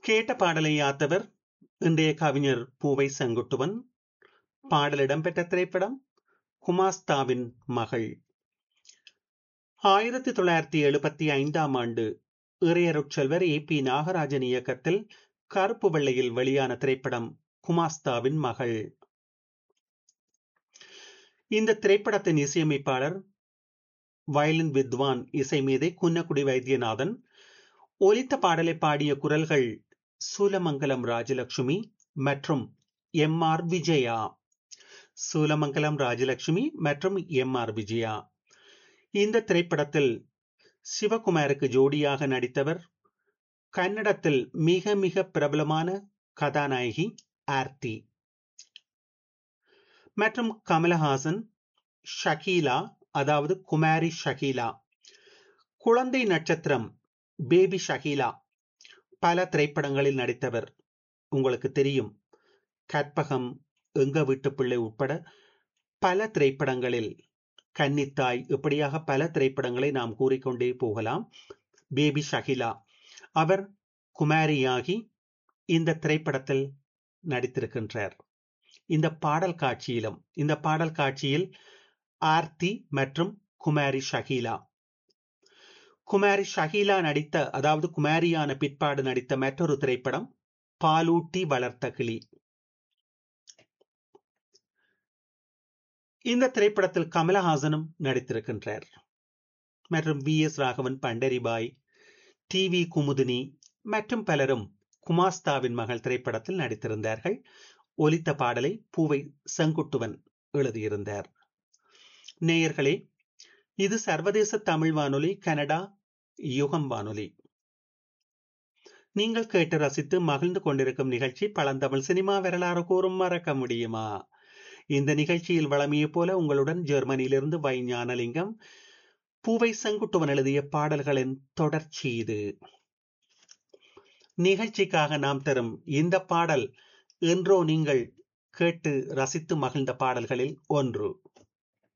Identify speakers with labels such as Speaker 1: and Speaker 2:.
Speaker 1: கேட்ட பாடலை யாத்தவர் இன்றைய கவிஞர் பூவை செங்குட்டுவன் பாடல் இடம்பெற்ற திரைப்படம் குமாஸ்தாவின் மகள் ஆயிரத்தி தொள்ளாயிரத்தி எழுபத்தி ஐந்தாம் ஆண்டு இறையருட்செல்வர் ஏ பி நாகராஜன் இயக்கத்தில் கருப்பு வெள்ளையில் வெளியான திரைப்படம் குமாஸ்தாவின் மகள் இந்த திரைப்படத்தின் இசையமைப்பாளர் வயலின் வித்வான் இசை மீதை குன்னக்குடி வைத்தியநாதன் ஒலித்த பாடலை பாடிய குரல்கள் சூலமங்கலம் ராஜலட்சுமி மற்றும் எம் ஆர் விஜயா சூலமங்கலம் ராஜலட்சுமி மற்றும் எம் ஆர் விஜயா இந்த திரைப்படத்தில் சிவகுமாருக்கு ஜோடியாக நடித்தவர் கன்னடத்தில் மிக மிக பிரபலமான கதாநாயகி ஆர்த்தி மற்றும் கமலஹாசன் ஷகீலா அதாவது குமாரி ஷகீலா குழந்தை நட்சத்திரம் பேபி ஷகீலா பல திரைப்படங்களில் நடித்தவர் உங்களுக்கு தெரியும் கற்பகம் எங்க வீட்டு பிள்ளை உட்பட பல திரைப்படங்களில் கன்னித்தாய் இப்படியாக பல திரைப்படங்களை நாம் கூறிக்கொண்டே போகலாம் பேபி ஷகிலா அவர் குமாரியாகி இந்த திரைப்படத்தில் நடித்திருக்கின்றார் இந்த பாடல் காட்சியிலும் இந்த பாடல் காட்சியில் ஆர்த்தி மற்றும் குமாரி ஷகீலா குமாரி ஷகீலா நடித்த அதாவது குமாரியான பிற்பாடு நடித்த மற்றொரு திரைப்படம் பாலூட்டி வளர்த்த கிளி இந்த திரைப்படத்தில் கமலஹாசனும் நடித்திருக்கின்றார் மற்றும் V S Raghavan Pandaribai T V Kumudini மற்றும் பலரும் குமாஸ்தாவின் மகள் திரைப்படத்தில் நடித்திருந்தார்கள் ஒலித்த பாடலை பூவை செங்குட்டுவன் எழுதியிருந்தார் நேயர்களே இது சர்வதேச தமிழ் வானொலி கனடா யுகம் வானொலி நீங்கள் கேட்டு ரசித்து மகிழ்ந்து கொண்டிருக்கும் நிகழ்ச்சி பழந்தமிழ் சினிமா வரலாறு கூறும் மறக்க முடியுமா இந்த நிகழ்ச்சியில் வளமையை போல உங்களுடன் ஜெர்மனியிலிருந்து வை ஞானலிங்கம் பூவை செங்குட்டுவன் எழுதிய பாடல்களின் தொடர்ச்சி இது நிகழ்ச்சிக்காக நாம் தரும் இந்த பாடல் என்றோ நீங்கள் கேட்டு ரசித்து மகிழ்ந்த பாடல்களில் ஒன்று